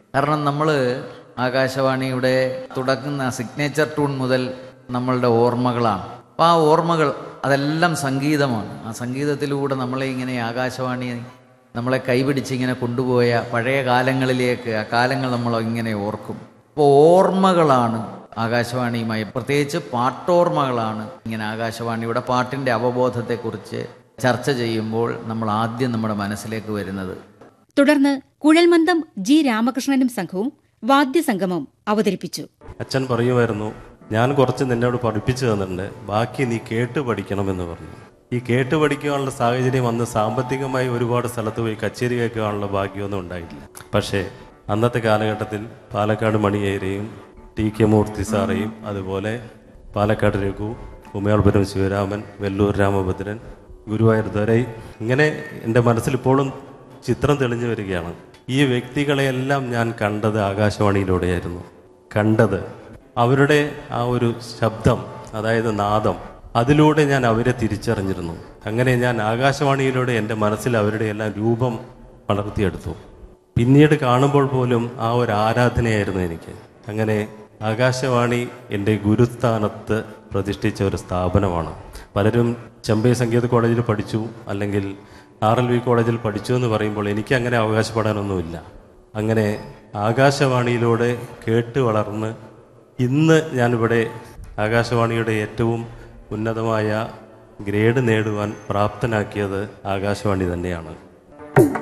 കാരണം നമ്മൾ ആകാശവാണിയുടെ തുടങ്ങുന്ന സിഗ്നേച്ചർ ട്യൂൺ മുതൽ നമ്മളുടെ ഓർമ്മകളാണ് അപ്പോൾ ആ ഓർമ്മകൾ അതെല്ലാം സംഗീതമാണ് ആ സംഗീതത്തിലൂടെ നമ്മളെ ഇങ്ങനെ ആകാശവാണി നമ്മളെ കൈപിടിച്ച് ഇങ്ങനെ കൊണ്ടുപോയ പഴയ കാലങ്ങളിലേക്ക് ആ കാലങ്ങൾ നമ്മൾ ഇങ്ങനെ ഓർക്കും അപ്പോൾ ഓർമ്മകളാണ് ആകാശവാണിയുമായി പ്രത്യേകിച്ച് പാട്ടോർമ്മകളാണ് ഇങ്ങനെ ആകാശവാണിയുടെ പാട്ടിൻ്റെ അവബോധത്തെക്കുറിച്ച് ചർച്ച ചെയ്യുമ്പോൾ നമ്മൾ ആദ്യം നമ്മുടെ മനസ്സിലേക്ക് വരുന്നത് തുടർന്ന് കുഴൽമന്ദം ജി രാമകൃഷ്ണനും സംഘവും വാദ്യസംഗമം അവതരിപ്പിച്ചു അച്ഛൻ പറയുമായിരുന്നു ഞാൻ കുറച്ച് നിന്നോട് പഠിപ്പിച്ചു തന്നിട്ടുണ്ട് ബാക്കി നീ കേട്ട് പഠിക്കണമെന്ന് പറഞ്ഞു ഈ കേട്ട് പഠിക്കാനുള്ള സാഹചര്യം അന്ന് സാമ്പത്തികമായി ഒരുപാട് സ്ഥലത്ത് പോയി കച്ചേരി കേൾക്കാനുള്ള ഭാഗ്യമൊന്നും ഉണ്ടായിട്ടില്ല പക്ഷേ അന്നത്തെ കാലഘട്ടത്തിൽ പാലക്കാട് മണിയേരെയും ടി കെ മൂർത്തി സാറേയും അതുപോലെ പാലക്കാട് രഘു ഉമയാൾപുരം ശിവരാമൻ വെല്ലൂർ രാമഭദ്രൻ ഗുരുവായൂർ ദൊരൈ ഇങ്ങനെ എൻ്റെ മനസ്സിൽ ഇപ്പോഴും ചിത്രം തെളിഞ്ഞു വരികയാണ് ഈ വ്യക്തികളെയെല്ലാം ഞാൻ കണ്ടത് ആകാശവാണിയിലൂടെയായിരുന്നു കണ്ടത് അവരുടെ ആ ഒരു ശബ്ദം അതായത് നാദം അതിലൂടെ ഞാൻ അവരെ തിരിച്ചറിഞ്ഞിരുന്നു അങ്ങനെ ഞാൻ ആകാശവാണിയിലൂടെ എൻ്റെ മനസ്സിൽ അവരുടെ എല്ലാം രൂപം വളർത്തിയെടുത്തു പിന്നീട് കാണുമ്പോൾ പോലും ആ ഒരു ആരാധനയായിരുന്നു എനിക്ക് അങ്ങനെ ആകാശവാണി എൻ്റെ ഗുരുസ്ഥാനത്ത് പ്രതിഷ്ഠിച്ച ഒരു സ്ഥാപനമാണ് പലരും ചെമ്പൈ സംഗീത കോളേജിൽ പഠിച്ചു അല്ലെങ്കിൽ ആർ എൽ വി കോളേജിൽ പഠിച്ചു എന്ന് പറയുമ്പോൾ എനിക്ക് അങ്ങനെ അവകാശപ്പെടാനൊന്നുമില്ല അങ്ങനെ ആകാശവാണിയിലൂടെ കേട്ട് വളർന്ന് ഇന്ന് ഞാനിവിടെ ആകാശവാണിയുടെ ഏറ്റവും ഉന്നതമായ ഗ്രേഡ് നേടുവാൻ പ്രാപ്തനാക്കിയത് ആകാശവാണി തന്നെയാണ്